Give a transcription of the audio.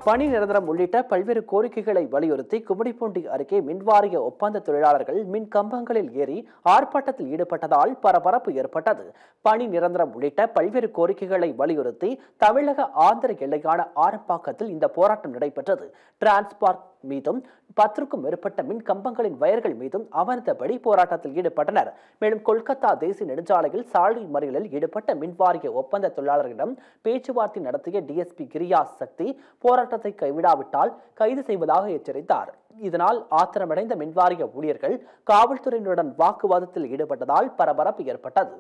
பணி நிரந்தரம் உள்ளிட்ட பல்வேறு கோரிக்கைகளை வலியுறுத்தி கும்மிடிப்பூண்டி அருகே மின்வாரிய ஒப்பந்த தொழிலாளர்கள் மின் கம்பங்களில் ஏறி ஆர்ப்பாட்டத்தில் ஈடுபட்டதால் பரபரப்பு ஏற்பட்டது பணி நிரந்தரம் உள்ளிட்ட பல்வேறு கோரிக்கைகளை வலியுறுத்தி தமிழக ஆந்திர எல்லையான ஆரப்பாக்கத்தில் இந்த போராட்டம் நடைபெற்றது டிரான்ஸ்பார்க் மீதும் பத்திற்கும் மேற்பட்ட மின் கம்பங்களின் வயர்கள் மீதும் அமர்ந்தபடி போராட்டத்தில் ஈடுபட்டனர் மேலும் கொல்கத்தா தேசிய நெடுஞ்சாலையில் சாலை மறியலில் ஈடுபட்ட மின்வாரிய ஒப்பந்த தொழிலாளர்களிடம் பேச்சுவார்த்தை நடத்திய டிஎஸ்பி கிரியா சக்தி போராட்டத்தை கைவிடாவிட்டால் கைது செய்வதாக எச்சரித்தார் இதனால் ஆத்திரமடைந்த மின்வாரிய ஊழியர்கள் காவல்துறையினருடன் வாக்குவாதத்தில் ஈடுபட்டதால் பரபரப்பு ஏற்பட்டது